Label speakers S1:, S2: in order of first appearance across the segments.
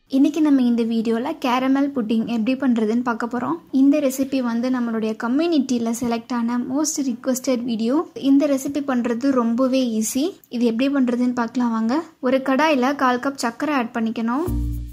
S1: இன்றைக்கி நம்ம இந்த வீடியோவில் கேரமல் புட்டிங் எப்படி பண்ணுறதுன்னு பார்க்க போகிறோம் இந்த ரெசிபி வந்து நம்மளுடைய கம்யூனிட்டியில் செலக்ட் ஆன மோஸ்ட் ரிக்வஸ்டட் வீடியோ இந்த ரெசிபி பண்ணுறது ரொம்பவே ஈஸி இது எப்படி பண்ணுறதுன்னு பார்க்கலாம் வாங்க ஒரு கடாயில் கால் கப் சர்க்கரை ஆட் பண்ணிக்கணும்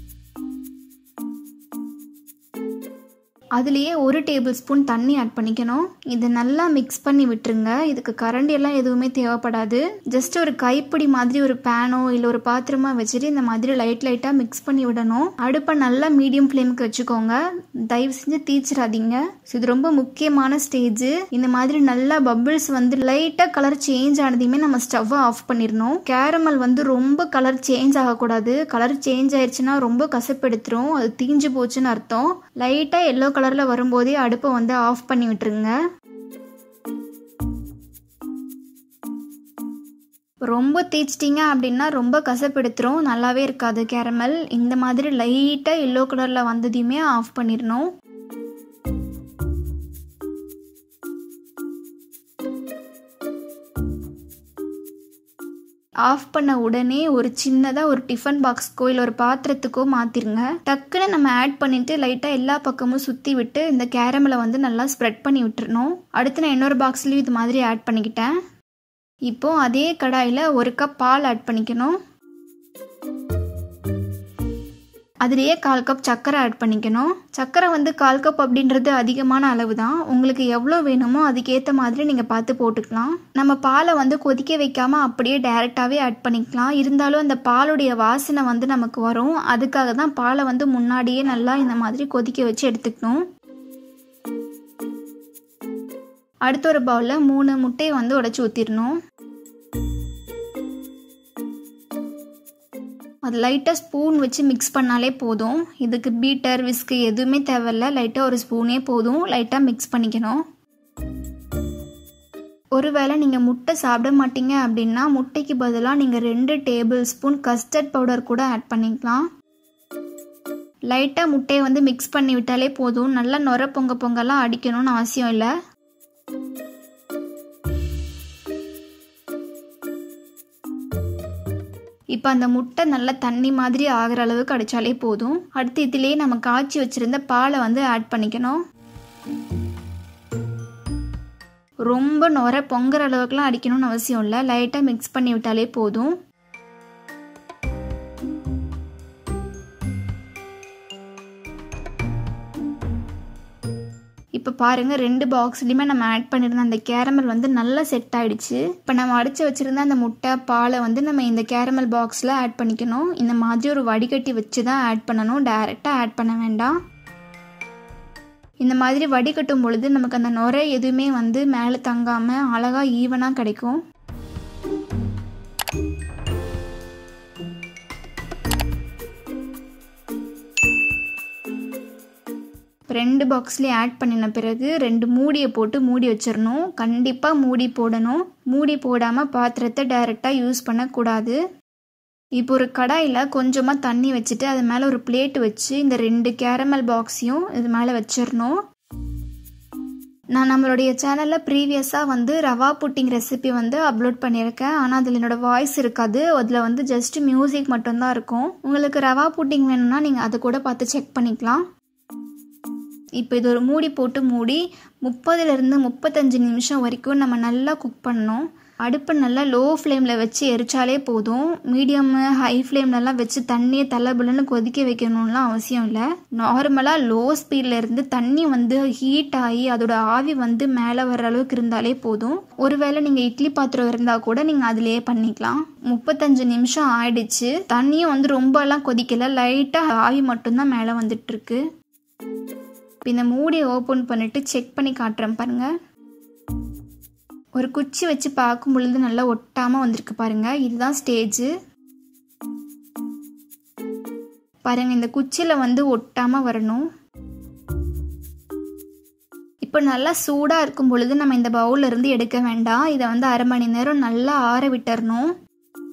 S1: அதுலேயே ஒரு டேபிள் ஸ்பூன் தண்ணி ஆட் பண்ணிக்கணும் இதை நல்லா மிக்ஸ் பண்ணி விட்டுருங்க இதுக்கு கரண்டி எல்லாம் எதுவுமே தேவைப்படாது ஜஸ்ட் ஒரு கைப்பிடி மாதிரி ஒரு பேனோ இல்லை ஒரு பாத்திரமா வச்சுட்டு இந்த மாதிரி லைட் லைட்டாக மிக்ஸ் பண்ணி விடணும் அடுப்பை நல்லா மீடியம் ஃப்ளேமுக்கு வச்சுக்கோங்க தயவு செஞ்சு தீச்சிடாதீங்க இது ரொம்ப முக்கியமான ஸ்டேஜ் இந்த மாதிரி நல்லா பபிள்ஸ் வந்து லைட்டாக கலர் சேஞ்ச் ஆனதையுமே நம்ம ஸ்டவ்வை ஆஃப் பண்ணிடணும் கேரமல் வந்து ரொம்ப கலர் சேஞ்ச் ஆகக்கூடாது கலர் சேஞ்ச் ஆயிடுச்சுன்னா ரொம்ப கசப்பெடுத்துரும் அது தீஞ்சு போச்சுன்னு அர்த்தம் லைட்டாக எல்லோ கலரில் வரும்போதே அடுப்பை வந்து ஆஃப் பண்ணி விட்டுருங்க ரொம்ப தேய்ச்சிட்டிங்க அப்படின்னா ரொம்ப கசப்பெடுத்துரும் நல்லாவே இருக்காது கேரமல் இந்த மாதிரி லைட்டாக எல்லோ கலரில் வந்ததையுமே ஆஃப் பண்ணிடணும் ஆஃப் பண்ண உடனே ஒரு சின்னதாக ஒரு டிஃபன் பாக்ஸ்க்கோ இல்லை ஒரு பாத்திரத்துக்கோ மாற்றிருங்க டக்குன்னு நம்ம ஆட் பண்ணிவிட்டு லைட்டாக எல்லா பக்கமும் சுற்றி விட்டு இந்த கேரமலை வந்து நல்லா ஸ்ப்ரெட் பண்ணி விட்டுறணும் அடுத்து நான் இன்னொரு பாக்ஸ்லேயும் இது மாதிரி ஆட் பண்ணிக்கிட்டேன் இப்போது அதே கடாயில் ஒரு கப் பால் ஆட் பண்ணிக்கணும் அதுலேயே கால் கப் சர்க்கரை ஆட் பண்ணிக்கணும் சர்க்கரை வந்து கால் கப் அப்படின்றது அதிகமான அளவு தான் உங்களுக்கு எவ்வளோ வேணுமோ அதுக்கேற்ற மாதிரி நீங்கள் பார்த்து போட்டுக்கலாம் நம்ம பாலை வந்து கொதிக்க வைக்காமல் அப்படியே டைரெக்டாகவே ஆட் பண்ணிக்கலாம் இருந்தாலும் அந்த பாலுடைய வாசனை வந்து நமக்கு வரும் அதுக்காக தான் பாலை வந்து முன்னாடியே நல்லா இந்த மாதிரி கொதிக்க வச்சு எடுத்துக்கணும் அடுத்த ஒரு பவுலில் மூணு முட்டையை வந்து உடச்சி ஊற்றிடணும் அது லைட்டாக ஸ்பூன் வச்சு மிக்ஸ் பண்ணாலே போதும் இதுக்கு பீட்டர் விஸ்கு எதுவுமே தேவையில்ல லைட்டாக ஒரு ஸ்பூனே போதும் லைட்டாக மிக்ஸ் பண்ணிக்கணும் ஒருவேளை நீங்கள் முட்டை சாப்பிட மாட்டீங்க அப்படின்னா முட்டைக்கு பதிலாக நீங்கள் ரெண்டு டேபிள் ஸ்பூன் கஸ்டர்ட் பவுடர் கூட ஆட் பண்ணிக்கலாம் லைட்டாக முட்டையை வந்து மிக்ஸ் பண்ணி விட்டாலே போதும் நல்லா நொர பொங்க பொங்கலாம் அடிக்கணும்னு அவசியம் இல்லை இப்போ அந்த முட்டை நல்லா தண்ணி மாதிரி ஆகிற அளவுக்கு அடித்தாலே போதும் அடுத்து இதுலேயே நம்ம காய்ச்சி வச்சுருந்த பாலை வந்து ஆட் பண்ணிக்கணும் ரொம்ப நுர பொங்குற அளவுக்குலாம் அடிக்கணும்னு அவசியம் இல்லை லைட்டாக மிக்ஸ் பண்ணி விட்டாலே போதும் இப்போ பாருங்கள் ரெண்டு பாக்ஸ்லையுமே நம்ம ஆட் பண்ணியிருந்த அந்த கேரமல் வந்து நல்லா செட் ஆகிடுச்சு இப்போ நம்ம அடித்து வச்சுருந்த அந்த முட்டை பாலை வந்து நம்ம இந்த கேரமல் பாக்ஸில் ஆட் பண்ணிக்கணும் இந்த மாதிரி ஒரு வடிகட்டி வச்சு தான் ஆட் பண்ணணும் டைரெக்டாக ஆட் பண்ண வேண்டாம் இந்த மாதிரி வடிகட்டும் பொழுது நமக்கு அந்த நுரை எதுவுமே வந்து மேலே தங்காமல் அழகாக ஈவனாக கிடைக்கும் ரெண்டு பாக்ஸ்லேயும் ஆட் பண்ணின பிறகு ரெண்டு மூடியை போட்டு மூடி வச்சிடணும் கண்டிப்பாக மூடி போடணும் மூடி போடாமல் பாத்திரத்தை டைரெக்டாக யூஸ் பண்ணக்கூடாது இப்போ ஒரு கடாயில் கொஞ்சமாக தண்ணி வச்சுட்டு அது மேலே ஒரு பிளேட் வச்சு இந்த ரெண்டு கேரமல் பாக்ஸையும் இது மேலே வச்சிடணும் நான் நம்மளுடைய சேனலில் ப்ரீவியஸாக வந்து ரவா புட்டிங் ரெசிபி வந்து அப்லோட் பண்ணியிருக்கேன் ஆனால் அதில் என்னோடய வாய்ஸ் இருக்காது அதில் வந்து ஜஸ்ட் மியூசிக் மட்டும்தான் இருக்கும் உங்களுக்கு ரவா புட்டிங் வேணும்னா நீங்கள் அதை கூட பார்த்து செக் பண்ணிக்கலாம் இப்போ இது ஒரு மூடி போட்டு மூடி முப்பதுலேருந்து முப்பத்தஞ்சு நிமிஷம் வரைக்கும் நம்ம நல்லா குக் பண்ணணும் அடுப்பை நல்லா லோ ஃப்ளேமில் வச்சு எரிச்சாலே போதும் மீடியமு ஹை ஃப்ளேம்லலாம் வச்சு தண்ணியை தலைபுலன்னு கொதிக்க வைக்கணும்லாம் அவசியம் இல்லை நார்மலாக லோ ஸ்பீடில் இருந்து தண்ணி வந்து ஹீட் ஆகி அதோட ஆவி வந்து மேலே வர்ற அளவுக்கு இருந்தாலே போதும் ஒருவேளை நீங்கள் இட்லி பாத்திரம் இருந்தால் கூட நீங்கள் அதிலேயே பண்ணிக்கலாம் முப்பத்தஞ்சு நிமிஷம் ஆயிடுச்சு தண்ணியும் வந்து ரொம்பலாம் கொதிக்கல லைட்டாக ஆவி மட்டும்தான் மேலே வந்துட்டுருக்கு இப்போ இந்த மூடியை ஓப்பன் பண்ணிவிட்டு செக் பண்ணி காட்டுறேன் பாருங்கள் ஒரு குச்சி வச்சு பார்க்கும் பொழுது நல்லா ஒட்டாமல் வந்திருக்கு பாருங்கள் இதுதான் ஸ்டேஜு பாருங்கள் இந்த குச்சியில் வந்து ஒட்டாமல் வரணும் இப்போ நல்லா சூடாக இருக்கும் பொழுது நம்ம இந்த பவுலில் இருந்து எடுக்க வேண்டாம் இதை வந்து அரை மணி நேரம் நல்லா ஆற விட்டுறணும்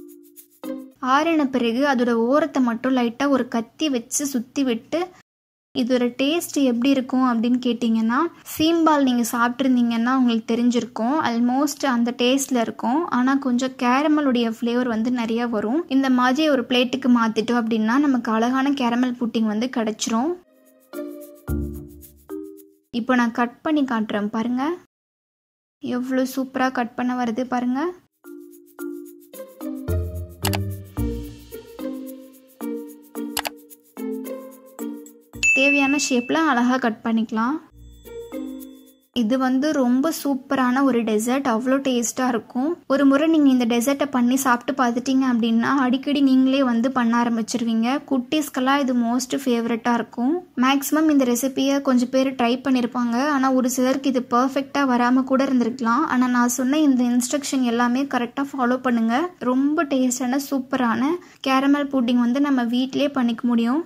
S1: ஆறின பிறகு அதோட ஓரத்தை மட்டும் லைட்டாக ஒரு கத்தி வச்சு சுற்றி விட்டு இதோட டேஸ்ட் எப்படி இருக்கும் அப்படின்னு கேட்டிங்கன்னா சீம்பால் நீங்கள் சாப்பிட்ருந்தீங்கன்னா உங்களுக்கு தெரிஞ்சிருக்கும் ஆல்மோஸ்ட் அந்த டேஸ்ட்டில் இருக்கும் ஆனால் கொஞ்சம் கேரமலுடைய ஃப்ளேவர் வந்து நிறையா வரும் இந்த மாதிரி ஒரு பிளேட்டுக்கு மாற்றிட்டோம் அப்படின்னா நமக்கு அழகான கேரமல் புட்டிங் வந்து கிடச்சிரும் இப்போ நான் கட் பண்ணி காட்டுறேன் பாருங்கள் எவ்வளோ சூப்பராக கட் பண்ண வருது பாருங்கள் தேவையான ஷேப்பில் அழகாக கட் பண்ணிக்கலாம் இது வந்து ரொம்ப சூப்பரான ஒரு டெசர்ட் அவ்வளோ டேஸ்ட்டாக இருக்கும் ஒரு முறை நீங்கள் இந்த டெசர்ட்டை பண்ணி சாப்பிட்டு பார்த்துட்டீங்க அப்படின்னா அடிக்கடி நீங்களே வந்து பண்ண ஆரம்பிச்சிருவீங்க குட்டீஸ்க்கெல்லாம் இது மோஸ்ட் ஃபேவரட்டாக இருக்கும் மேக்ஸிமம் இந்த ரெசிபியை கொஞ்சம் பேர் ட்ரை பண்ணியிருப்பாங்க ஆனால் ஒரு சிலருக்கு இது பர்ஃபெக்டாக வராமல் கூட இருந்திருக்கலாம் ஆனால் நான் சொன்ன இந்த இன்ஸ்ட்ரக்ஷன் எல்லாமே கரெக்டாக ஃபாலோ பண்ணுங்கள் ரொம்ப டேஸ்டான சூப்பரான கேரமல் புட்டிங் வந்து நம்ம வீட்டிலே பண்ணிக்க முடியும்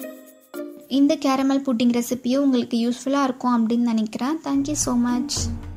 S1: இந்த கேரமல் புட்டிங் ரெசிபியும் உங்களுக்கு யூஸ்ஃபுல்லாக இருக்கும் அப்படின்னு நினைக்கிறேன் தேங்க்யூ ஸோ மச்